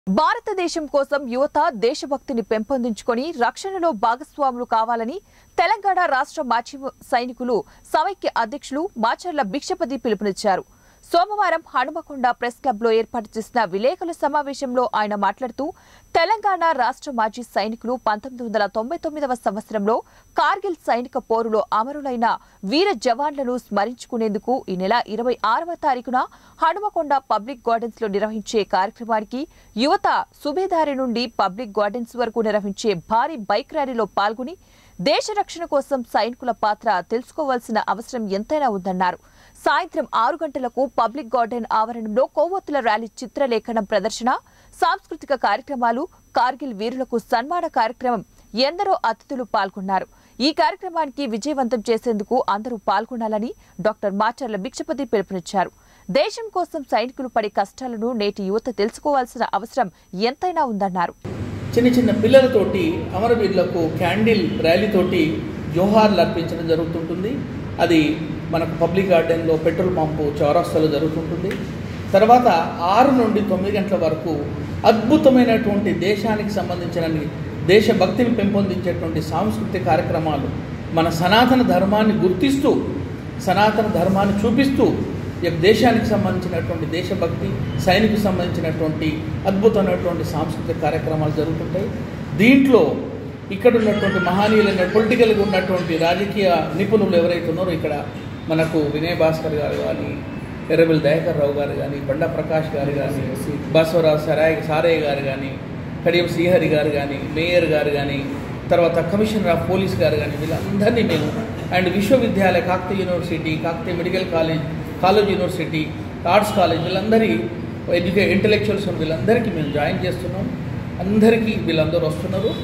భారతదేశం కోసం యువత దేశభక్తిని పెంపొందించుకొని రక్షణలో భాగస్వాములు కావాలని తెలంగాణ రాష్ట్ర మాజీ సైనికులు సమైక్య అధ్యక్షులు మాచర్ల భిక్షపతి పిలుపునిచ్చారు సోమవారం హనుమకొండ ప్రెస్ క్లబ్లో ఏర్పాటు చేసిన విలేకరుల సమావేశంలో ఆయన మాట్లాడుతూ తెలంగాణ రాష్ట్ర మాజీ సైనికులు పంతొమ్మిది వందల తొంభై తొమ్మిదవ సంవత్సరంలో కార్గిల్ సైనిక పోరులో అమరులైన వీర జవాన్లను స్మరించుకునేందుకు ఈ నెల ఇరవై ఆరవ తారీఖున హనుమకొండ పబ్లిక్ గార్డెన్స్ లో నిర్వహించే కార్యక్రమానికి యువత సుబేదారి నుండి పబ్లిక్ గార్డెన్స్ వరకు నిర్వహించే భారీ బైక్ ర్యాలీలో పాల్గొని దేశ రక్షణ కోసం సైనికుల పాత్ర తెలుసుకోవాల్సిన అవసరం ఎంతైనా ఉందన్నారు సాయంత్రం ఆరు గంటలకు పబ్లిక్ గార్డెన్ ఆవరణంలో కొవ్వొత్తుల ర్యాలీ చిత్రలేఖనం ప్రదర్శన సాంస్కృతిక కార్యక్రమాలు కార్గిల్ వీరులకు సన్మాన కార్యక్రమం ఎందరో అతిథులు పాల్గొన్నారు ఈ కార్యక్రమానికి విజయవంతం చేసేందుకు అందరూ పాల్గొనాలని డాక్టర్ మాచర్ల భిక్షపతి పిలుపునిచ్చారు దేశం కోసం సైనికులు పడే కష్టాలను నేటి యువత తెలుసుకోవాల్సిన అవసరం ఎంతైనా ఉందన్నారు చిన్న చిన్న పిల్లలతోటి అమరవీరులకు క్యాండిల్ ర్యాలీతోటి జోహార్లు అర్పించడం జరుగుతుంటుంది అది మనకు పబ్లిక్ గార్డెన్లో పెట్రోల్ పంపు చౌరస్తాలో జరుగుతుంటుంది తర్వాత ఆరు నుండి తొమ్మిది గంటల వరకు అద్భుతమైనటువంటి దేశానికి సంబంధించిన దేశభక్తిని పెంపొందించేటువంటి సాంస్కృతిక కార్యక్రమాలు మన సనాతన ధర్మాన్ని గుర్తిస్తూ సనాతన ధర్మాన్ని చూపిస్తూ ఈ యొక్క దేశానికి సంబంధించినటువంటి దేశభక్తి సైనికు సంబంధించినటువంటి అద్భుతమైనటువంటి సాంస్కృతిక కార్యక్రమాలు జరుగుతుంటాయి దీంట్లో ఇక్కడ ఉన్నటువంటి మహనీయులైన పొలిటికల్గా ఉన్నటువంటి రాజకీయ నిపుణులు ఎవరైతే ఉన్నారో ఇక్కడ మనకు వినయ్ భాస్కర్ గారు కానీ ఎర్రబెల్లి దయాకర్ రావు గారు కానీ బండా ప్రకాష్ గారు కానీ బసవరాజు సరాయ్ సారయ్య గారు కానీ కడియం శ్రీహరి గారు కానీ మేయర్ గారు కానీ తర్వాత కమిషనర్ ఆఫ్ పోలీస్ గారు కానీ వీళ్ళందరినీ మేము అండ్ విశ్వవిద్యాలయ Kakatiya university Kakatiya medical college college university arts college వీళ్ళందరి ఎడ్యుకే ఇంటలెక్చువల్స్ వీళ్ళందరికీ మేము జాయిన్ చేస్తున్నాం అందరికీ వీళ్ళందరూ వస్తున్నారు